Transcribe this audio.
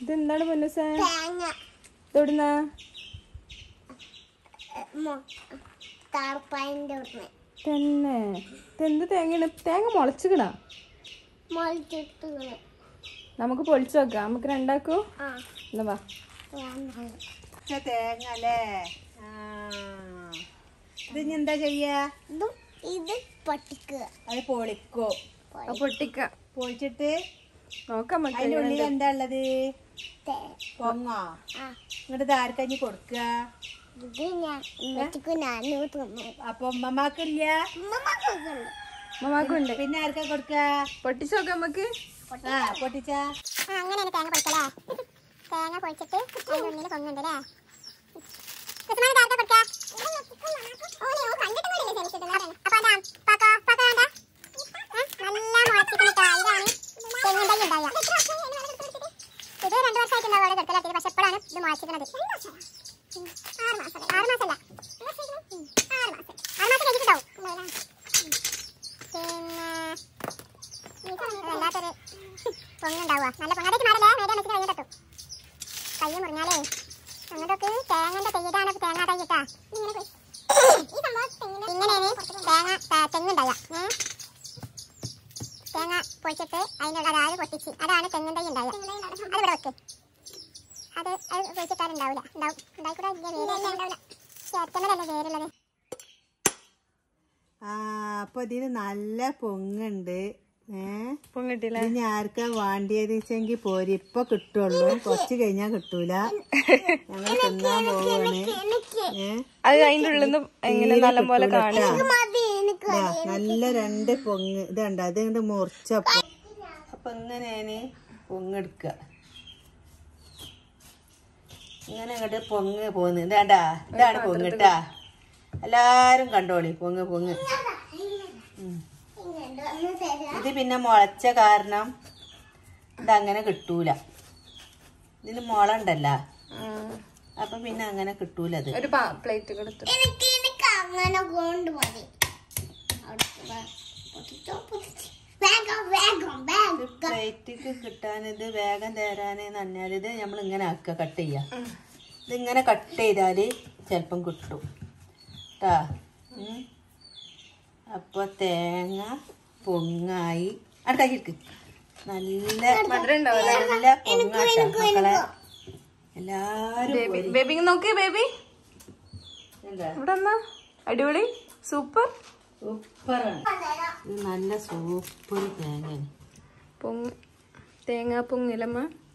ഇതെന്താണ് പൊന്നുസേ തേങ്ങ ഇതെവിടുന്ന താർപ്പായിന്റെ ഉടനെ തന്നെ ഇതെന്ത് തേങ്ങയാണ് തേങ്ങ മുളച്ചിക്കണ മുളച്ചിട്ട് നമുക്ക് പൊളിച്ചു നോക്കാം നമുക്ക് രണ്ടാക്കോ ആ എന്നാ വാ വേണ്ട തേങ്ങ അല്ലേ ഇത് ഇനി എന്താ ചെയ്യാ ഇതും ഇത് പൊട്ടിക്കുക അത് പൊളിക്കോ ആ പൊട്ടിക്ക പൊളിച്ചിട്ട് നോക്കാം നമുക്ക് അതിന്റെ ഉള്ളിൽ എന്താ ഉള്ളത് തേ- പൊങ്ങോ ആ ഇങ്ങോട്ട് ഇത് ആർക്കഞ്ഞി കൊടുക്കുക ഇത് ഞാൻ ഉമ്മച്ചിക്ക് ഞാനും തിന്നു അപ്പൊ ഉമ്മമാക്കില്ല ഉമ്മമ്മക്കുണ്ട് മമാക്കുണ്ട് പിന്നെ ആർക്കാ കൊടുക്കുക പൊട്ടിച്ചു നോക്കാം നമുക്ക് ആ പൊട്ടിച്ച അങ്ങനെയാണ് തേങ്ങ പൊളിക്കല്ലേ തേങ്ങ പൊളിച്ചിട്ട് അതിന്റെ ഉള്ളിൽ പൊങ്ങുണ്ടല്ലേ ഇത് രണ്ടു വർഷമായിട്ടുണ്ടാവും അവിടെ കിടക്കലാക്കി പക്ഷെ എപ്പോഴാണ് ഇത് മുളച്ചിക്കണത് ആറ് മാസം ആറ് മാസമല്ല ഉം, ആറ് മാസം ആറ് മാസം കഴിഞ്ഞിട്ടുണ്ടാവും പിന്നെ വല്ലാത്തൊരു പൊങ്ങുണ്ടാവുക നല്ല പൊങ്ങാടേക്ക് മാറില്ലേ നേരെ വെച്ചിട്ട് കഴിഞ്ഞിട്ടെത്തും കൈ മുറിഞ്ഞാലേ അങ്ങോട്ടൊക്കെ തേങ്ങന്റെ തെയ്യതാണ് തേങ്ങ തയ്യിട്ടാ ഇങ്ങനെയാണ് തേങ്ങ ത- തെങ്ങുണ്ടാവുക ഏ തേങ്ങ പൊളിച്ചിട്ട് അതിനുള്ള അതായത് പൊട്ടിച്ച് അതാണ് തെങ്ങും തൈ ഉണ്ടാവുക അത് ഇവിടെ വെക്ക് അത് അത് പൊളിച്ചിട്ടാൽ ഉണ്ടാവില്ല ഉണ്ടാവും ഉണ്ടായിക്കൂടെ ഇല്ല വേര് ചേർക്കുന്നതല്ലേ വേരുള്ളത് ആ അപ്പൊ ഇതിന് നല്ല പൊങ്ങുണ്ട് ഏ പൊങ്ങിട്ടില്ല ഇനി ആർക്കാ വേണ്ടിയത് വെച്ചെങ്കിൽ പോരി ഇപ്പൊ കിട്ടുള്ളൂ കുറച്ച് കഴിഞ്ഞാ കിട്ടൂല ഞങ്ങൾ തിന്നാൻ പോവാണ് ഏ അത് അതിന്റെ ഉള്ളിൽ നിന്ന് എങ്ങനെ നല്ല പോലെ കാണിച്ചു ദാ, നല്ല രണ്ട് പൊങ്ങ് ഇതുണ്ട് അത് ഇങ്ങോട്ട് മുറിച്ചപ്പോ അപ്പൊ ഇങ്ങനെയാണ് പൊങ്ങെടുക്കുക ഇങ്ങനെ ഇങ്ങോട്ട് പൊങ്ങ് പോന്ന് ഇതാണ്ടാ ഇതാണ് പൊങ്ങിട്ടാ എല്ലാരും കണ്ടോളി പൊങ്ങ് പൊങ്ങ് ഉം. ഇത് പിന്നെ മുളച്ച കാരണം ഇതങ്ങനെ കിട്ടൂല ഇതിന് മുള ഉണ്ടല്ല അപ്പൊ പിന്നെ അങ്ങനെ കിട്ടൂല അത് ഒരു പ്ലേറ്റ് കൊടുത്തു എനിക്ക് എനിക്ക് അങ്ങനെ കൊണ്ടുപോയി വേഗം വേഗം വേഗം പ്ലേറ്റിക്ക് കിട്ടാൻ ഇത് വേഗം തരാന് പറഞ്ഞാൽ ഇത് നമ്മൾ ഇങ്ങനെ ആക്കുക കട്ട് ചെയ്യാം ഇതിങ്ങനെ കട്ട് ചെയ്താൽ ചിലപ്പം കിട്ടും കേട്ടാ അപ്പോൾ തേങ്ങ പൊങ്ങായി അടുത്ത കഴിക്ക് നല്ല നല്ല പൊങ്ങാട്ടാ മക്കളെ എല്ലാരും ബേബി നോക്ക് ബേബി എന്താ ഇവിടെ എന്നാ അടിപൊളി സൂപ്പർ സൂപ്പറാണ് ഇത് നല്ല സൂപ്പർ തേങ്ങയാണ് പൊങ് തേങ്ങാ പൊങ്ങിലമ്മ